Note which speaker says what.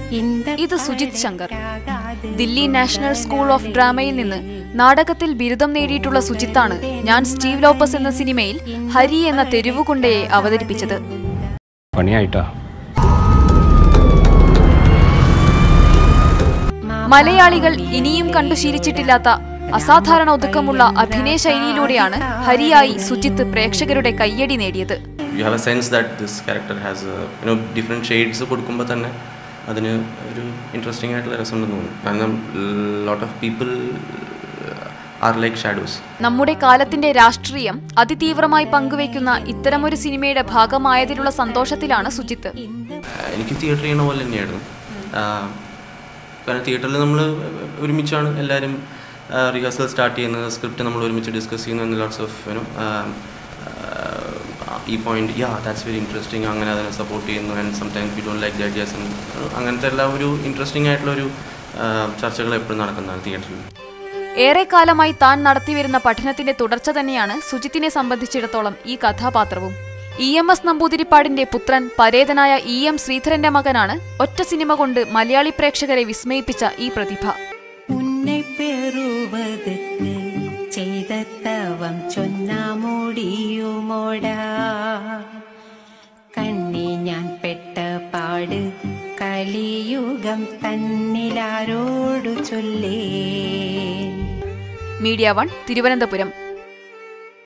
Speaker 1: ഇത് Sujith Shankar Delhi national school of ഡ്രാമയിൽ നിന്ന് നാടകത്തിൽ ബിരുദം നേടിയിട്ടുള്ള സുജിത്താണ് ഞാൻ സ്റ്റീവ് ലോപ്പസ് എന്ന സിനിമയിൽ ഹരി എന്ന തെരുവുകുണ്ടയെ അവതരിപ്പിച്ചത്
Speaker 2: പണിയായിട്ടാ
Speaker 1: മലയാളികൾ ഇനിയും കണ്ടു ശീലിച്ചിട്ടില്ലാത്ത അസാധാരണ ഒതുക്കമുള്ള അഭിനയ ശൈലിയിലൂടെയാണ് ഹരിയായി സുജിത്ത് പ്രേക്ഷകരുടെ കയ്യടി നേടിയത്
Speaker 3: you have a sense that this character has you know different shades കൊടുക്കുമ്പോൾ തന്നെ അതിന് ഒരു ഇൻട്രസ്റ്റിംഗ് ആയിട്ടുള്ള രസമുണ്ടെന്ന് തോന്നുന്നു കാരണം lot of people are like shadows
Speaker 1: നമ്മുടെ കാലത്തിന്റെ രാഷ്ട്രീയം അതിതീവ്രമായി പങ്കുവയ്ക്കുന്ന ഇത്തരമൊരു സിനിമയുടെ ഭാഗമായതിലുള്ള സന്തോഷത്തിലാണ് സുജിത്ത്
Speaker 3: എനിക്ക് തിയേറ്റർ ചെയ്യണ പോലെ തന്നെയായിരുന്നു ആഹ് കാരണം തിയേറ്ററിൽ നമ്മൾ ഒരുമിച്ചാണ് എല്ലാവരും റിഹേഴ്സൽ സ്റ്റാർട്ട് ചെയ്യുന്നത് സ്ക്രിപ്റ്റ് നമ്മൾ ഒരുമിച്ച് ഡിസ്കസ് ചെയ്യുന്നു ലോട്ട്സ് ഓഫ് യുനോ ഈ point yeah that's very interesting അങ്ങനെ അതിനെ സപ്പോർട്ട് ചെയ്യുന്നു and sometimes we don't like the ideas അങ്ങനത്തെ എല്ലാ ഒരു ഇൻട്രസ്റ്റിംഗ് ആയിട്ടുള്ള ഒരു ചർച്ചകൾ എപ്പോഴും നടക്കുന്നതാണ് തിയേറ്ററിൽ
Speaker 1: ഏറെക്കാലമായി താൻ നടത്തിവരുന്ന പഠനത്തിന്റെ തുടർച്ച തന്നെയാണ് സുജിത്തിനെ സംബന്ധിച്ചിടത്തോളം ഈ കഥാപാത്രവും ഇ എം എസ് നമ്പൂതിരിപ്പാടിന്റെ പുത്രൻ പരേതനായ ഇ എം ശ്രീധരന്റെ മകനാണ് ഒറ്റ സിനിമ കൊണ്ട് മലയാളി പ്രേക്ഷകരെ വിസ്മയിപ്പിച്ച ഈ പ്രതിഭ
Speaker 4: ഉന്നെ പെറുവതற்கு ചെയ്ത തവം ചൊന്നാ മുടിയുമോടാ കണ്ണി ഞാൻ പെട്ട പാട് കലിയുഗം തന്നിലാരോടു ചൊല്ലേ
Speaker 1: മീഡിയ വൺ തിരുവനന്തപുരം